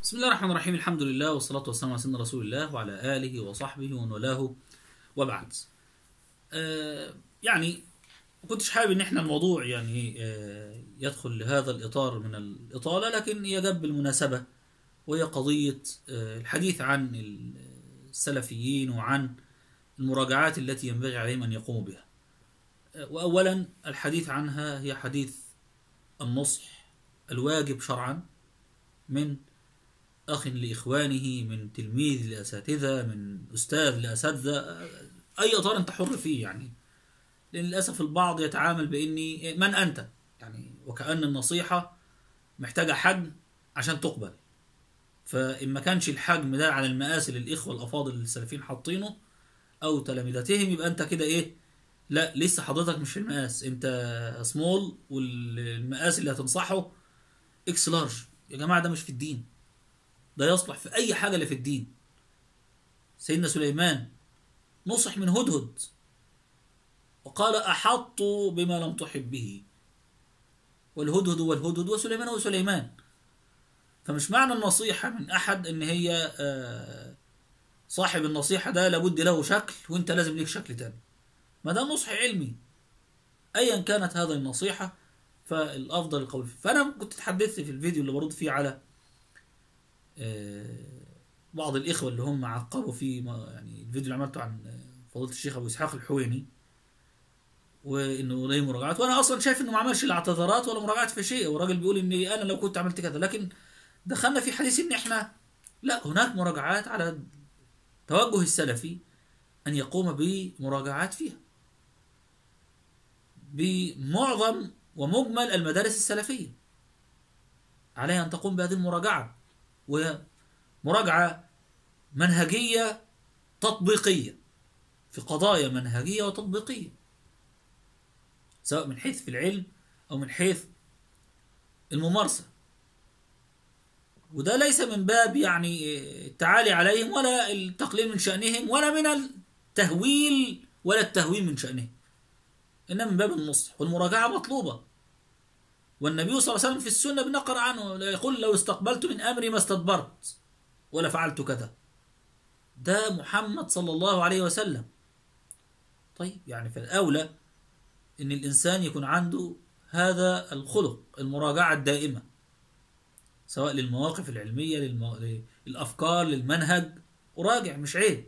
بسم الله الرحمن الرحيم الحمد لله والصلاة والسلام على سيدنا رسول الله وعلى آله وصحبه ومن والاه وبعد آه يعني ما كنتش حابب ان احنا الموضوع يعني آه يدخل لهذا الإطار من الإطالة لكن هي جاب بالمناسبة وهي قضية آه الحديث عن السلفيين وعن المراجعات التي ينبغي عليهم أن يقوموا بها آه وأولا الحديث عنها هي حديث النصح الواجب شرعا من أخ لإخوانه من تلميذ لأساتذة من أستاذ لأساتذة أي إطار أنت حر فيه يعني لأن للأسف البعض يتعامل بإني من أنت يعني وكأن النصيحة محتاجة حجم عشان تقبل فإن ما كانش الحجم ده على المقاس اللي الإخوة الأفاضل السلفيين حاطينه أو تلامذتهم يبقى أنت كده إيه لا لسه حضرتك مش في المقاس أنت سمول والمقاس اللي هتنصحه إكس لارج يا جماعة ده مش في الدين ده يصلح في أي حاجة اللي في الدين سيدنا سليمان نصح من هدهد وقال أحط بما لم تحب به والهدهد هو الهدهد وسليمان هو سليمان فمش معنى النصيحة من أحد إن هي صاحب النصيحة ده لابد له شكل وانت لازم ليك شكل تاني ما ده نصح علمي أيا كانت هذه النصيحة فالأفضل القول فيه فأنا كنت تحدثت في الفيديو اللي برد فيه على بعض الإخوة اللي هم عقبوا في يعني الفيديو اللي عملته عن فضيلة الشيخ أبو إسحاق الحويني وإنه ليه مراجعات وأنا أصلا شايف إنه ما عملش لا اعتذارات ولا مراجعات في شيء والراجل بيقول إني أنا لو كنت عملت كذا لكن دخلنا في حديث إن إحنا لا هناك مراجعات على توجه السلفي أن يقوم بمراجعات فيها بمعظم ومجمل المدارس السلفية عليها أن تقوم بهذه المراجعة وهي مراجعة منهجية تطبيقية في قضايا منهجية وتطبيقية سواء من حيث في العلم أو من حيث الممارسة وده ليس من باب يعني التعالي عليهم ولا التقليل من شأنهم ولا من التهويل ولا التهويل من شأنهم إنما من باب النصح والمراجعة مطلوبة والنبي صلى الله عليه وسلم في السنة بنقر عنه يقول لو استقبلت من أمري ما استدبرت ولا فعلت كذا ده محمد صلى الله عليه وسلم طيب يعني فالأولى إن الإنسان يكون عنده هذا الخلق المراجعة الدائمة سواء للمواقف العلمية للمو... للأفكار للمنهج أراجع مش عيب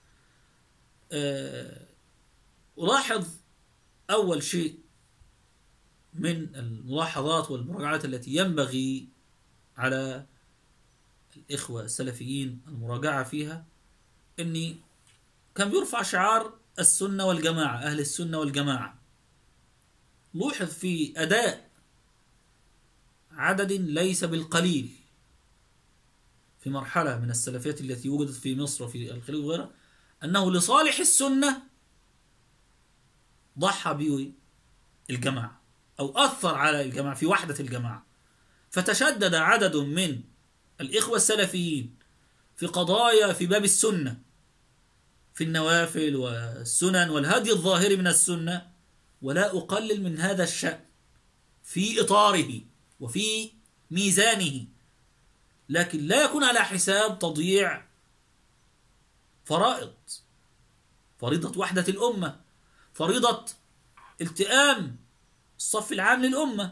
ألاحظ أول شيء من الملاحظات والمراجعات التي ينبغي على الإخوة السلفيين المراجعة فيها أني كان بيرفع شعار السنة والجماعة أهل السنة والجماعة لوحظ في أداء عدد ليس بالقليل في مرحلة من السلفيات التي وجدت في مصر وفي الخليج وغيرها أنه لصالح السنة ضحى به الجماعة أو أثر على الجماعة في وحدة الجماعة فتشدد عدد من الإخوة السلفيين في قضايا في باب السنة في النوافل والسنن والهدي الظاهر من السنة ولا أقلل من هذا الشأن في إطاره وفي ميزانه لكن لا يكون على حساب تضييع فرائض فريضة وحدة الأمة فريضة التئام الصف العام للأمة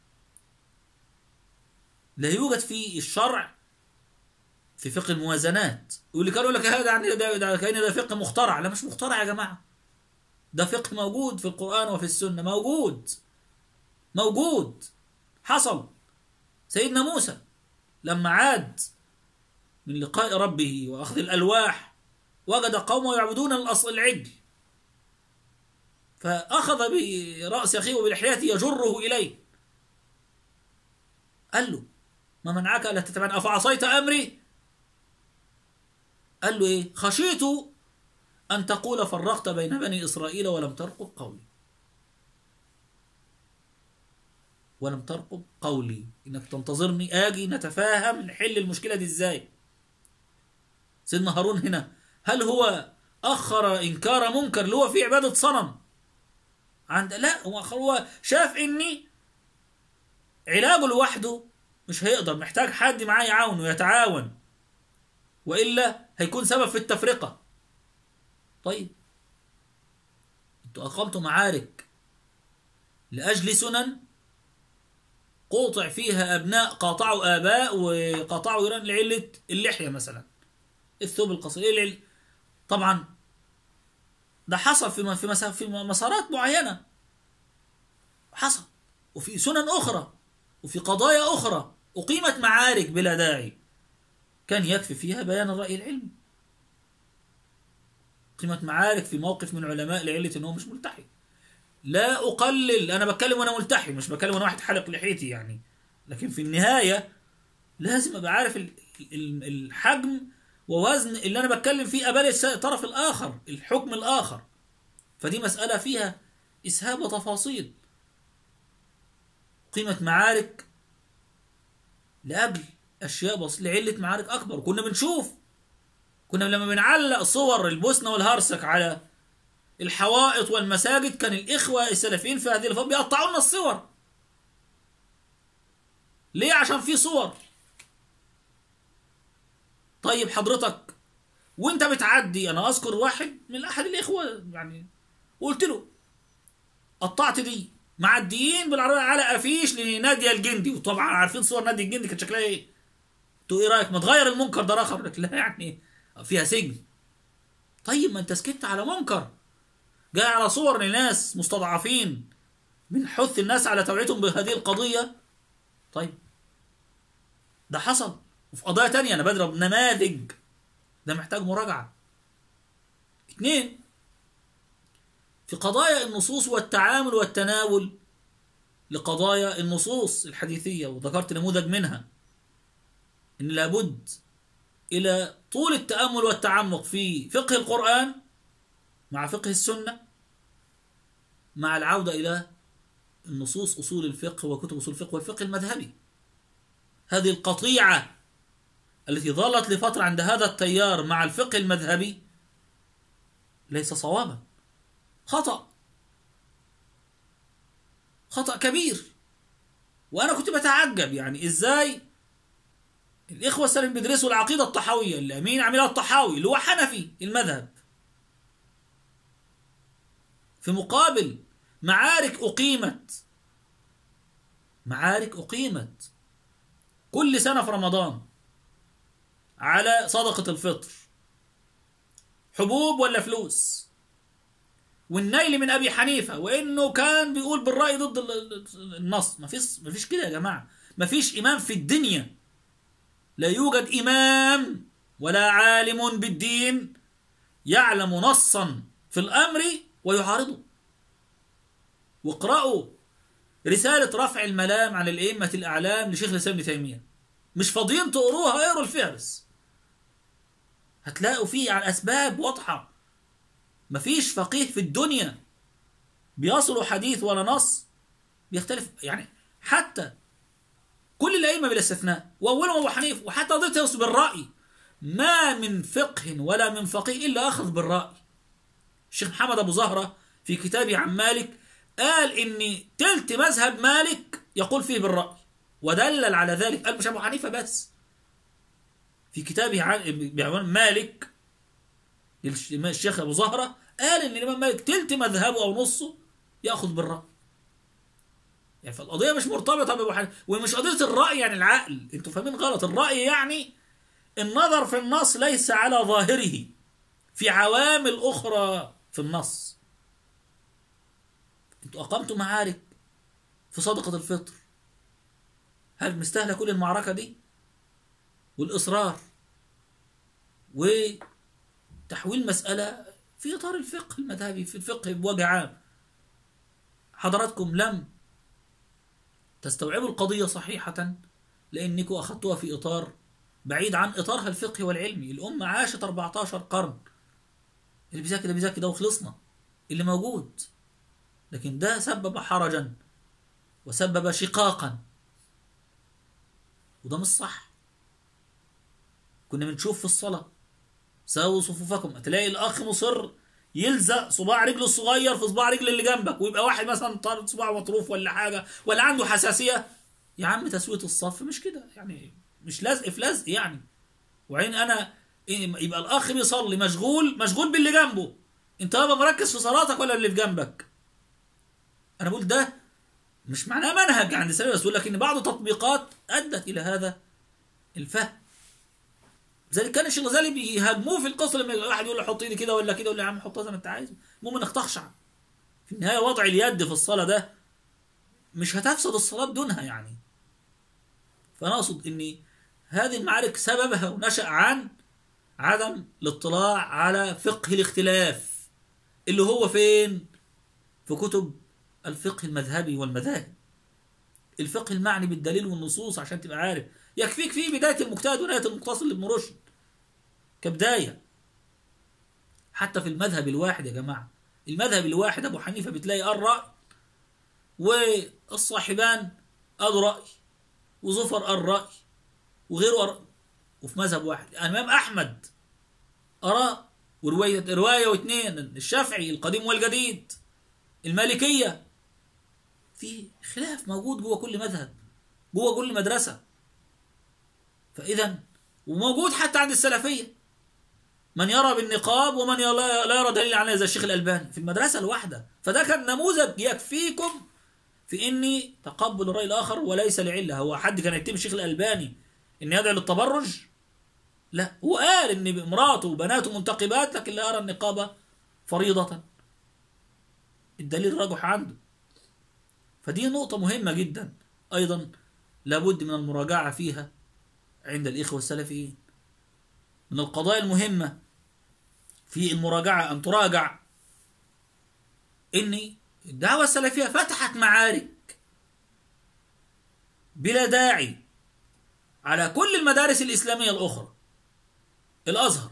لا يوجد في الشرع في فقه الموازنات واللي كانوا لك هذا يعني ده, ده كأن ده فقه مخترع لا مش مخترع يا جماعة ده فقه موجود في القرآن وفي السنة موجود موجود حصل سيدنا موسى لما عاد من لقاء ربه وأخذ الألواح وجد قومه يعبدون الأصل العجل فأخذ برأس أخيه وبلحيته يجره إليه قال له ما منعك ألا تتبعني أفعصيت أمري قال له إيه خشيت أن تقول فرقت بين بني إسرائيل ولم ترقب قولي ولم ترقب قولي إنك تنتظرني آجي نتفاهم نحل المشكلة دي إزاي سيدنا هارون هنا هل هو أخر إنكار منكر اللي هو في عبادة صنم عند لا هو هو شاف إني علاجه لوحده مش هيقدر محتاج حد معاه يعاون ويتعاون والا هيكون سبب في التفرقه طيب انتوا اقمتوا معارك لاجل سنن قوطع فيها ابناء قاطعوا اباء وقاطعوا ايران لعله اللحيه مثلا الثوب القصير ايه العل- طبعا ده حصل في م- في مسا- في مسارات معينه حصل وفي سنن اخرى وفي قضايا اخرى اقيمت معارك بلا داعي كان يكفي فيها بيان الراي العلمي قيمة معارك في موقف من علماء لعلة ان هو مش ملتحي لا اقلل انا بتكلم وانا ملتحي مش بتكلم وانا واحد حلق لحيتي يعني لكن في النهاية لازم ابقى عارف ال- ال- الحجم ووزن اللي انا بتكلم فيه ابالي الس- الطرف الاخر الحكم الاخر فدي مسألة فيها اسهاب وتفاصيل قيمة معارك لأجل أشياء بس لعلة معارك أكبر كنا بنشوف كنا لما بنعلق صور البوسنة والهرسك على الحوائط والمساجد كان الإخوة السلفيين في هذه الفترة بيقطعوا لنا الصور ليه عشان في صور طيب حضرتك وانت بتعدي انا اذكر واحد من احد الاخوه يعني قلت له قطعت دي معديين بالعربيه على افيش لناديه الجندي وطبعا عارفين صور نادي الجندي كانت شكلها ايه تو ايه رايك ما تغير المنكر ده رخر لك لا يعني فيها سجن طيب ما انت سكت على منكر جاي على صور لناس مستضعفين من حث الناس على توعيتهم بهذه القضيه طيب ده حصل وفي قضايا تانية انا بضرب نماذج ده محتاج مراجعه اتنين في قضايا النصوص والتعامل والتناول لقضايا النصوص الحديثية وذكرت نموذج منها إن لابد إلى طول التأمل والتعمق في فقه القرآن مع فقه السنة مع العودة إلى النصوص أصول الفقه وكتب أصول الفقه والفقه المذهبي هذه القطيعة التي ظلت لفترة عند هذا التيار مع الفقه المذهبي ليس صوابا خطأ خطأ كبير وأنا كنت بتعجب يعني إزاي الإخوة السلفيين بيدرسوا العقيدة الطحاوية اللي مين عاملها الطحاوي اللي هو حنفي المذهب في مقابل معارك أقيمت معارك أقيمت كل سنة في رمضان على صدقة الفطر حبوب ولا فلوس والنيل من ابي حنيفه وانه كان بيقول بالراي ضد النص ما فيش ما فيش كده يا جماعه ما فيش امام في الدنيا لا يوجد امام ولا عالم بالدين يعلم نصا في الامر ويعارضه واقرأوا رسالة رفع الملام عن الأئمة الأعلام لشيخ الإسلام ابن تيمية مش فاضيين تقروها اقروا الفهرس هتلاقوا فيه على أسباب واضحة مفيش فقيه في الدنيا بيصل حديث ولا نص بيختلف يعني حتى كل الأئمة بلا استثناء وأولهم أبو حنيفة وحتى ضدت بالرأي ما من فقه ولا من فقيه إلا أخذ بالرأي الشيخ محمد أبو زهرة في كتابه عن مالك قال إن تلت مذهب مالك يقول فيه بالرأي ودلل على ذلك قال مش أبو حنيفة بس في كتابه عن بعنوان مالك الشيخ ابو زهره قال ان الامام مالك تلت مذهبه او نصه ياخذ بالراي يعني فالقضيه مش مرتبطه بابو حنيفه ومش قضيه الراي يعني العقل انتوا فاهمين غلط الراي يعني النظر في النص ليس على ظاهره في عوامل اخرى في النص انتوا اقمتوا معارك في صدقه الفطر هل مستاهله كل المعركه دي والاصرار و تحويل مسألة في إطار الفقه المذهبي في الفقه بوجه عام حضراتكم لم تستوعبوا القضية صحيحة لأنكم أخذتوها في إطار بعيد عن إطارها الفقهي والعلمي الأمة عاشت 14 قرن اللي بيذاكر ده بيذاكر ده وخلصنا اللي موجود لكن ده سبب حرجا وسبب شقاقا وده مش صح كنا بنشوف في الصلاه سووا صفوفكم تلاقي الاخ مصر يلزق صباع رجله الصغير في صباع رجل اللي جنبك ويبقى واحد مثلا طارد صباعه مطروف ولا حاجه ولا عنده حساسيه يا عم تسويه الصف مش كده يعني مش لزق في لزق يعني وعين انا إيه يبقى الاخ بيصلي مشغول مشغول باللي جنبه انت بقى مركز في صلاتك ولا اللي في جنبك انا بقول ده مش معناه منهج عند السلف بس بقول لك ان بعض التطبيقات ادت الى هذا الفهم لذلك كان الشيخ الغزالي بيهاجموه في القصه لما واحد يقول له حط ايدي كده ولا كده يقول له يا عم حطها زي ما انت عايز المهم انك تخشع في النهايه وضع اليد في الصلاه ده مش هتفسد الصلاه بدونها يعني فانا اقصد ان هذه المعارك سببها ونشا عن عدم الاطلاع على فقه الاختلاف اللي هو فين في كتب الفقه المذهبي والمذاهب الفقه المعني بالدليل والنصوص عشان تبقى عارف يكفيك فيه بداية المجتهد ونهاية المقتصد لابن رشد كبداية حتى في المذهب الواحد يا جماعة المذهب الواحد أبو حنيفة بتلاقي قال رأي والصاحبان قالوا رأي وزفر قال رأي وغيره قال وفي مذهب واحد الإمام أحمد آراء ورواية رواية واثنين الشافعي القديم والجديد المالكية في خلاف موجود جوه كل مذهب جوه كل مدرسة فإذا وموجود حتى عند السلفية من يرى بالنقاب ومن لا يرى دليل عليه زي الشيخ الألباني في المدرسة الواحدة فده كان نموذج يكفيكم في إني تقبل الرأي الآخر وليس لعلة هو حد كان يتم الشيخ الألباني إن يدعو للتبرج لا هو قال إن امراته وبناته منتقبات لكن لا يرى النقابة فريضة الدليل راجح عنده فدي نقطة مهمة جدا أيضا لابد من المراجعة فيها عند الإخوة السلفيين من القضايا المهمة في المراجعة أن تراجع إن الدعوة السلفية فتحت معارك بلا داعي على كل المدارس الإسلامية الأخرى الأزهر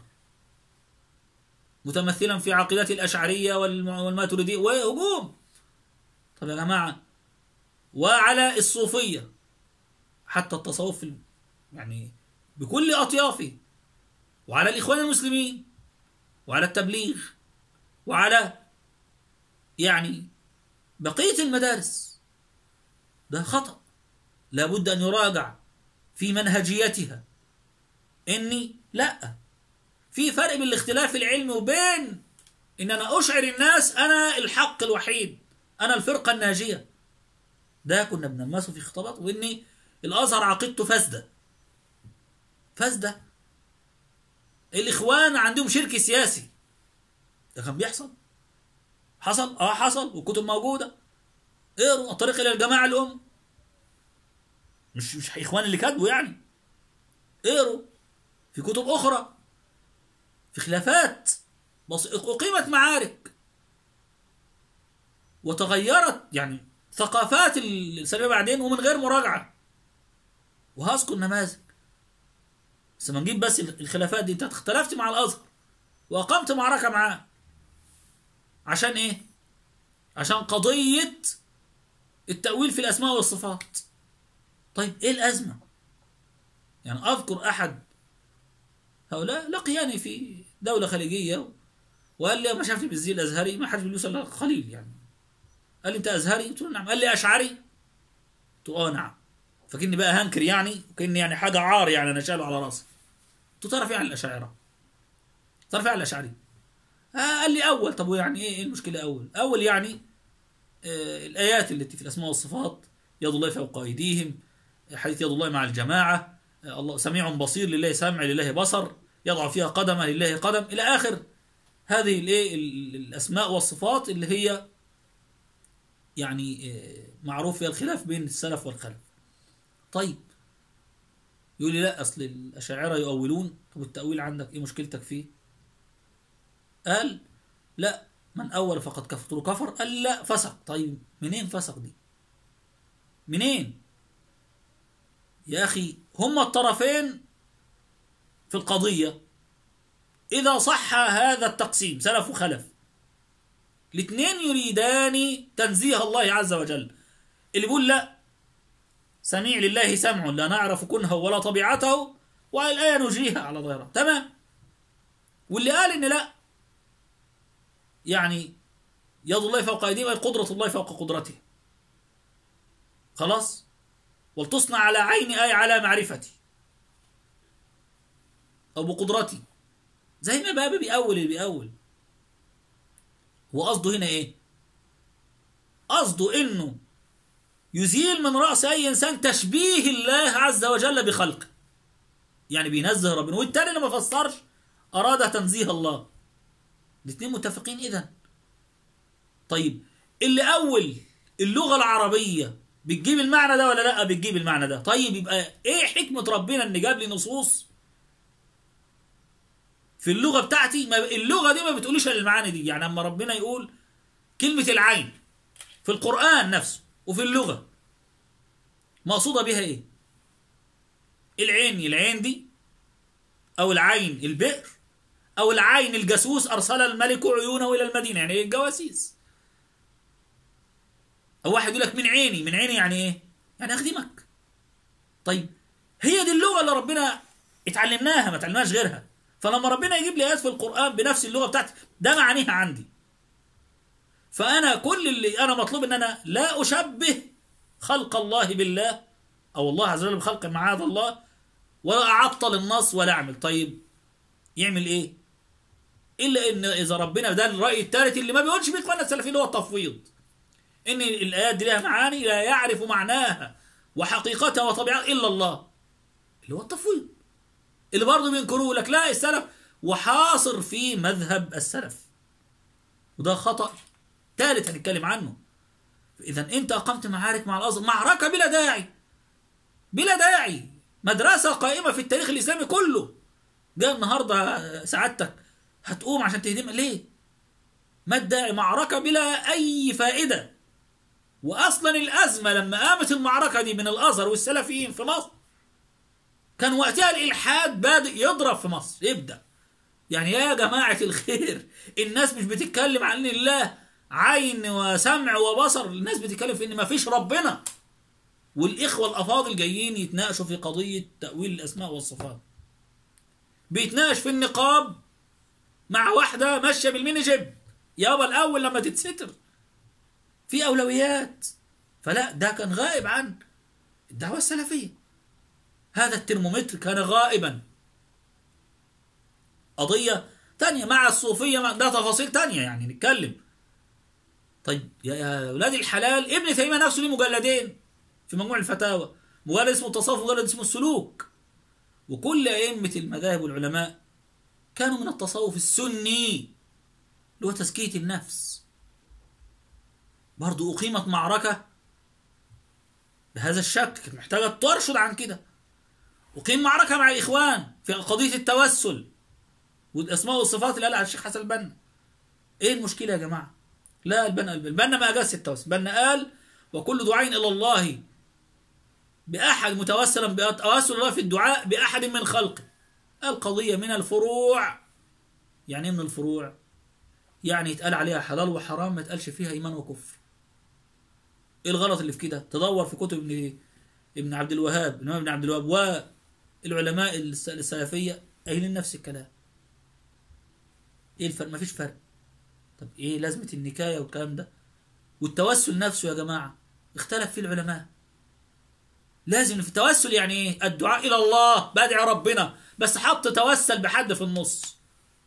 متمثلا في عقيدة الأشعرية والماتريدية وهجوم طب يا جماعة وعلى الصوفية حتى التصوف يعني بكل أطيافه وعلى الإخوان المسلمين وعلى التبليغ وعلى يعني بقية المدارس ده خطأ لابد أن يراجع في منهجيتها إني لا في فرق بين الاختلاف العلمي وبين إن أنا أشعر الناس أنا الحق الوحيد أنا الفرقة الناجية ده كنا بنلمسه في خطابات وإني الأزهر عقيدته فاسدة فاسدة الإخوان عندهم شرك سياسي ده كان بيحصل حصل اه حصل والكتب موجودة اقروا الطريق إلى الجماعة الأم مش مش إخوان اللي كاتبوا يعني اقروا في كتب أخرى في خلافات بس أقيمت معارك وتغيرت يعني ثقافات السلفية بعدين ومن غير مراجعة وهذكر نماذج بس ما نجيب بس الخلافات دي انت اختلفت مع الازهر واقمت معركه معاه عشان ايه عشان قضيه التاويل في الاسماء والصفات طيب ايه الازمه يعني اذكر احد هؤلاء لقياني في دوله خليجيه وقال لي ما شافني بالزي الازهري ما حدش بيلبس الا قليل يعني قال لي انت ازهري قلت له نعم قال لي اشعري قلت اه نعم فكني بقى هنكر يعني وكني يعني حاجه عار يعني انا شايله على راسي قلت تعرف ايه عن الاشاعره تعرف ايه عن الاشعري آه قال لي اول طب ويعني ايه المشكله اول اول يعني آه الايات التي في الاسماء والصفات يد الله فوق ايديهم حديث يد الله مع الجماعه آه الله سميع بصير لله سمع لله بصر يضع فيها قدمه لله قدم الى اخر هذه الايه الاسماء والصفات اللي هي يعني معروف فيها الخلاف بين السلف والخلف طيب يقول لي لا اصل الاشاعره يؤولون طب التاويل عندك ايه مشكلتك فيه قال لا من اول فقد كفر كفر قال لا فسق طيب منين فسق دي منين يا اخي هما الطرفين في القضيه اذا صح هذا التقسيم سلف وخلف الاثنين يريدان تنزيه الله عز وجل اللي بيقول لا سميع لله سمع لا نعرف كنهه ولا طبيعته والآية نجريها على ظاهرها تمام واللي قال إن لا يعني يد الله فوق أيديهم قدرة الله فوق قدرته خلاص ولتصنع على عيني أي على معرفتي أو بقدرتي زي ما بقى بيأول اللي بيأول هو قصده هنا إيه؟ قصده إنه يزيل من رأس أي إنسان تشبيه الله عز وجل بخلقه يعني بينزه ربنا والتاني اللي ما فسرش أراد تنزيه الله الاثنين متفقين إذا طيب اللي أول اللغة العربية بتجيب المعنى ده ولا لا بتجيب المعنى ده طيب يبقى ايه حكمة ربنا ان جاب لي نصوص في اللغة بتاعتي ما اللغة دي ما بتقوليش المعاني دي يعني اما ربنا يقول كلمة العين في القرآن نفسه وفي اللغة مقصودة بها ايه العين العين دي او العين البئر او العين الجاسوس ارسل الملك عيونه الى المدينة يعني ايه الجواسيس او واحد يقول لك من عيني من عيني يعني ايه يعني اخدمك طيب هي دي اللغة اللي ربنا اتعلمناها ما اتعلمناش غيرها فلما ربنا يجيب لي آيات في القرآن بنفس اللغة بتاعتي ده معانيها عندي فأنا كل اللي أنا مطلوب إن أنا لا أشبه خلق الله بالله أو الله عز وجل بخلق معاذ الله ولا أعطل النص ولا أعمل طيب يعمل إيه؟ إلا إن إذا ربنا ده الرأي الثالث اللي ما بيقولش بيه إخواننا السلفيين اللي هو التفويض إن الآيات دي لها معاني لا يعرف معناها وحقيقتها وطبيعتها إلا الله اللي هو التفويض اللي برضه بينكروه لك لا السلف وحاصر في مذهب السلف وده خطأ ثالث هنتكلم عنه إذا أنت أقمت معارك مع الأزهر معركة بلا داعي بلا داعي مدرسة قائمة في التاريخ الإسلامي كله جاء النهاردة سعادتك هتقوم عشان تهدم ليه ما الداعي معركة بلا أي فائدة وأصلا الأزمة لما قامت المعركة دي من الأزهر والسلفيين في مصر كان وقتها الإلحاد بادئ يضرب في مصر يبدأ يعني يا جماعة الخير الناس مش بتتكلم عن الله عين وسمع وبصر الناس بتتكلم في ان ما فيش ربنا والاخوه الافاضل جايين يتناقشوا في قضيه تاويل الاسماء والصفات بيتناقش في النقاب مع واحده ماشيه بالميني جيب يابا الاول لما تتستر في اولويات فلا ده كان غائب عن الدعوه السلفيه هذا الترمومتر كان غائبا قضيه تانية مع الصوفيه ده تفاصيل تانية يعني نتكلم طيب يا اولاد الحلال ابن تيميه نفسه ليه مجلدين في مجموع الفتاوى مجلد اسمه التصوف ومجلد اسمه السلوك وكل ائمه المذاهب والعلماء كانوا من التصوف السني اللي هو تزكيه النفس برضه اقيمت معركه بهذا الشكل كانت محتاجه ترشد عن كده اقيم معركه مع الاخوان في قضيه التوسل والاسماء والصفات اللي قالها الشيخ حسن البنا ايه المشكله يا جماعه لا البنا البنا ما أجاز التوسل البنا قال وكل دعاء إلى الله بأحد متوسلا بتوسل الله في الدعاء بأحد من خلقه القضية من الفروع يعني من الفروع يعني يتقال عليها حلال وحرام ما يتقالش فيها إيمان وكفر إيه الغلط اللي في كده تدور في كتب ابن ابن عبد الوهاب الإمام ابن عبد الوهاب والعلماء السلفية قايلين نفس الكلام إيه الفرق ما فيش فرق طب ايه لازمة النكاية والكلام ده والتوسل نفسه يا جماعة اختلف فيه العلماء لازم في التوسل يعني ايه الدعاء الى الله بدعي ربنا بس حط توسل بحد في النص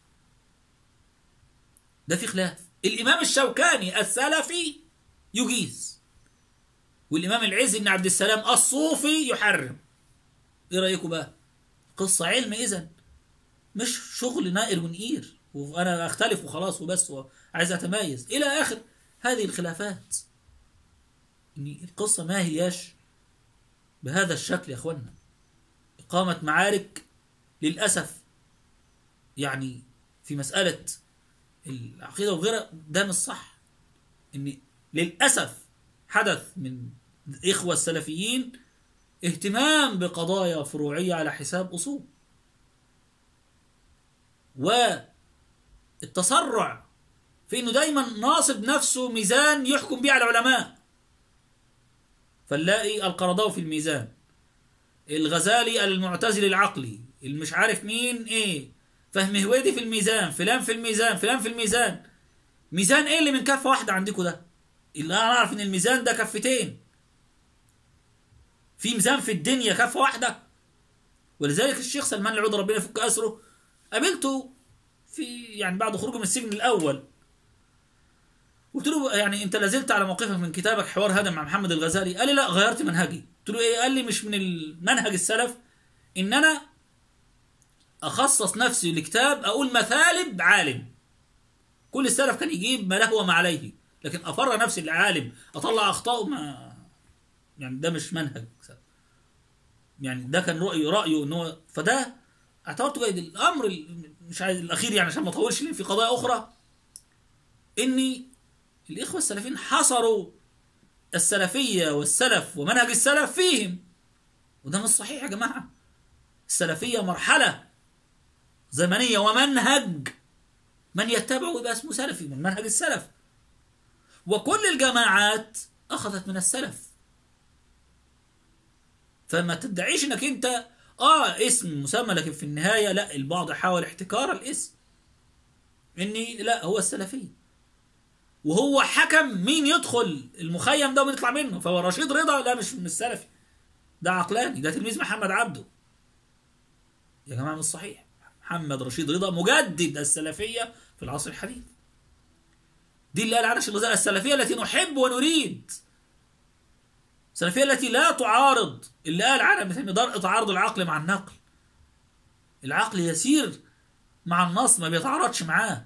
ده في خلاف الامام الشوكاني السلفي يجيز والامام العز بن عبد السلام الصوفي يحرم ايه رايكم بقى قصة علم اذا مش شغل نائر ونقير وانا اختلف وخلاص وبس وعايز اتميز الى اخر هذه الخلافات ان القصه ما هياش بهذا الشكل يا اخوانا اقامه معارك للاسف يعني في مساله العقيده وغيرها ده مش صح ان للاسف حدث من الاخوه السلفيين اهتمام بقضايا فروعيه على حساب اصول و التسرع في انه دايما ناصب نفسه ميزان يحكم به على العلماء فنلاقي القرضاوي في الميزان الغزالي المعتزل العقلي المش عارف مين ايه فهم هويدي في الميزان فلان في الميزان فلان في الميزان ميزان ايه اللي من كفه واحده عندكم ده اللي انا اعرف ان الميزان ده كفتين في ميزان في الدنيا كفه واحده ولذلك الشيخ سلمان العود ربنا يفك اسره قابلته في يعني بعد خروجه من السجن الاول قلت له يعني انت لازلت على موقفك من كتابك حوار هذا مع محمد الغزالي قال لي لا غيرت منهجي قلت له ايه قال لي مش من المنهج السلف ان انا اخصص نفسي لكتاب اقول مثالب عالم كل السلف كان يجيب ما له وما عليه لكن افر نفسي لعالم اطلع اخطائه ما يعني ده مش منهج يعني ده كان رأيه رأيه ان هو فده اعتبرته جيد الامر ال- مش عايز الاخير يعني عشان ما اطولش ليه في قضايا اخرى اني الاخوه السلفيين حصروا السلفيه والسلف ومنهج السلف فيهم وده مش صحيح يا جماعه السلفيه مرحله زمنيه ومنهج من يتبعه يبقى اسمه سلفي من منهج السلف وكل الجماعات اخذت من السلف فما تدعيش انك انت اه اسم مسمى لكن في النهايه لا البعض حاول احتكار الاسم اني لا هو السلفي وهو حكم مين يدخل المخيم ده ومين يطلع منه فهو رشيد رضا لا مش من السلفي ده عقلاني ده تلميذ محمد عبده يا جماعه مش صحيح محمد رشيد رضا مجدد السلفيه في العصر الحديث دي اللي قال عنها الشيخ الغزالي السلفيه التي نحب ونريد السلفيه التي لا تعارض اللي قال عنها مثل درء تعارض العقل مع النقل العقل يسير مع النص ما بيتعارضش معاه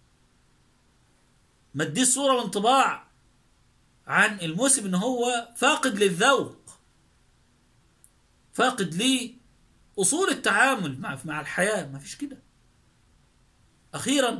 ما تديش صوره وانطباع عن المسلم ان هو فاقد للذوق فاقد لأصول التعامل مع مع الحياه ما فيش كده اخيرا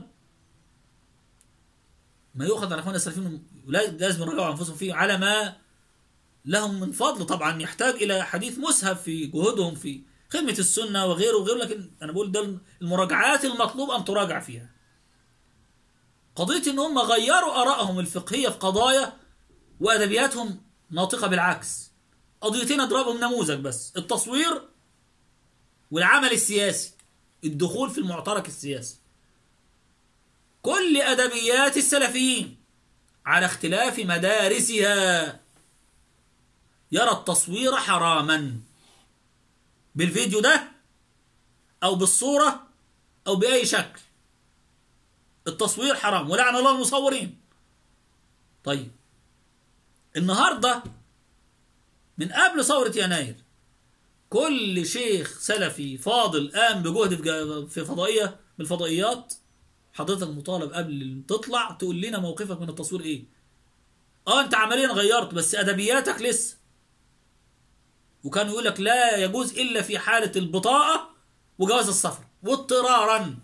ما يؤخذ عن اخواننا السلفيين لازم يراجعوا انفسهم فيه على ما لهم من فضل طبعا يحتاج الى حديث مسهب في جهودهم في خدمه السنه وغيره وغيره لكن انا بقول ده المراجعات المطلوب ان تراجع فيها. قضيه ان هم غيروا ارائهم الفقهيه في قضايا وادبياتهم ناطقه بالعكس. قضيتين اضربهم نموذج بس التصوير والعمل السياسي الدخول في المعترك السياسي. كل ادبيات السلفيين على اختلاف مدارسها يرى التصوير حراما بالفيديو ده او بالصوره او باي شكل التصوير حرام ولعن الله المصورين طيب النهارده من قبل ثوره يناير كل شيخ سلفي فاضل قام بجهد في- في فضائيه من الفضائيات حضرتك مطالب قبل تطلع تقول لنا موقفك من التصوير ايه اه انت عمليا غيرت بس ادبياتك لسه وكان يقول لك لا يجوز الا في حاله البطاقه وجواز السفر واضطرارا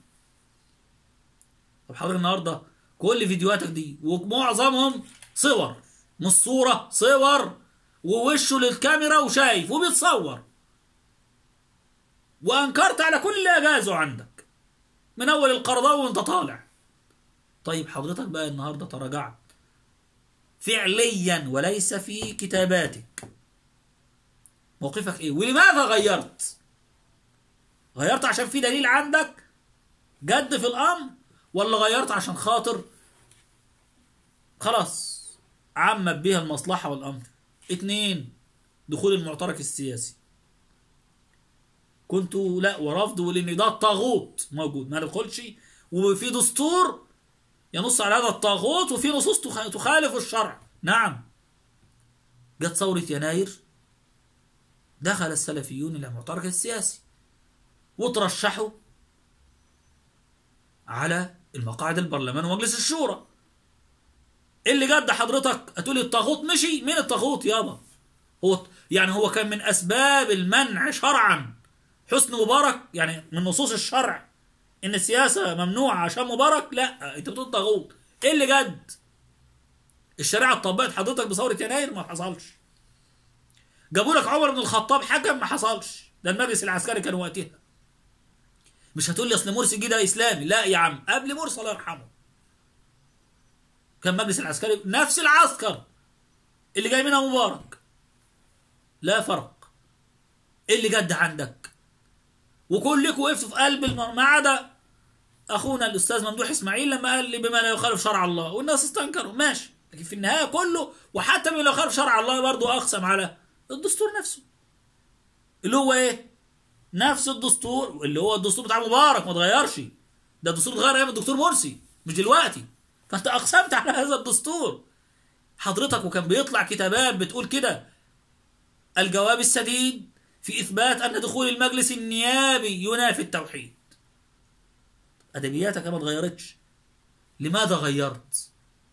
طب حضرتك النهارده كل فيديوهاتك دي ومعظمهم صور مش صوره صور ووشه للكاميرا وشايف وبيتصور وانكرت على كل اللي اجازه عندك من اول القرضاوي وانت طالع طيب حضرتك بقى النهارده تراجعت فعليا وليس في كتاباتك موقفك ايه ولماذا غيرت غيرت عشان في دليل عندك جد في الامر ولا غيرت عشان خاطر خلاص عمت بيها المصلحة والامر اتنين دخول المعترك السياسي كنت لا ورفض لان ده الطاغوت موجود ما ندخلش وفي دستور ينص على هذا الطاغوت وفي نصوص تخ- تخالف الشرع نعم جت ثورة يناير دخل السلفيون إلى المعترك السياسي وترشحوا على المقاعد البرلمان ومجلس الشورى اللي جد حضرتك هتقولي الطاغوت مشي مين الطاغوت يابا هو يعني هو كان من اسباب المنع شرعا حسن مبارك يعني من نصوص الشرع ان السياسه ممنوعه عشان مبارك لا انت بتقول طاغوت ايه اللي جد الشريعه اتطبقت حضرتك بثوره يناير ما حصلش جابوا لك عمر بن الخطاب حكم ما حصلش ده المجلس العسكري كان وقتها مش هتقول لي اصل مرسي جه ده اسلامي لا يا عم قبل مرسي الله يرحمه كان مجلس العسكري نفس العسكر اللي جاي منها مبارك لا فرق ايه اللي جد عندك وكلكم وقفتوا في قلب الم- ما عدا اخونا الاستاذ ممدوح اسماعيل لما قال لي بما لا يخالف شرع الله والناس استنكروا ماشي لكن في النهايه كله وحتى بما لا يخالف شرع الله برضه اقسم على الدستور نفسه اللي هو ايه نفس الدستور اللي هو الدستور بتاع مبارك ما اتغيرش ده الدستور اتغير ايام الدكتور مرسي مش دلوقتي فانت اقسمت على هذا الدستور حضرتك وكان بيطلع كتابات بتقول كده الجواب السديد في اثبات ان دخول المجلس النيابي ينافي التوحيد ادبياتك ما اتغيرتش لماذا غيرت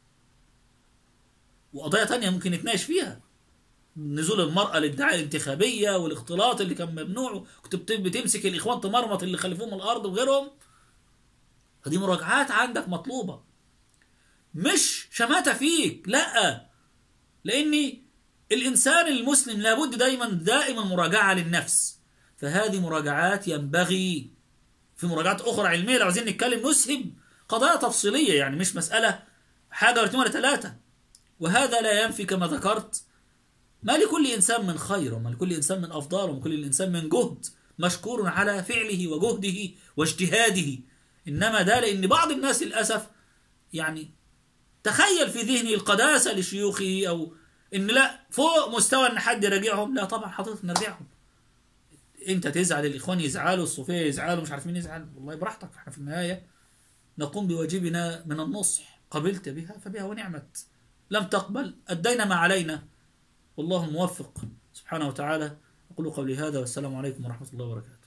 وقضايا تانية ممكن نتناقش فيها نزول المرأة للدعاية الانتخابية والاختلاط اللي كان ممنوع كنت بت- بتمسك الإخوان تمرمط اللي خلفوهم الأرض وغيرهم فدي مراجعات عندك مطلوبة مش شماتة فيك لا لأن الإنسان المسلم لابد دايما دائما مراجعة للنفس فهذه مراجعات ينبغي في مراجعات أخرى علمية لو عايزين نتكلم نسهب قضايا تفصيلية يعني مش مسألة حاجة ولا اتنين ولا ثلاثة وهذا لا ينفي كما ذكرت ما لكل إنسان من خير وما لكل إنسان من أفضال وما لكل إنسان من جهد مشكور على فعله وجهده واجتهاده إنما ده لأن بعض الناس للأسف يعني تخيل في ذهنه القداسة لشيوخه أو إن لا فوق مستوى إن حد يراجعهم لا طبعا حضرتك نرجعهم أنت تزعل الإخوان يزعلوا الصوفية يزعلوا مش عارف مين يزعل والله براحتك احنا في النهاية نقوم بواجبنا من النصح قبلت بها فبها ونعمت لم تقبل أدينا ما علينا والله الموفق سبحانه وتعالى أقول قولي هذا والسلام عليكم ورحمة الله وبركاته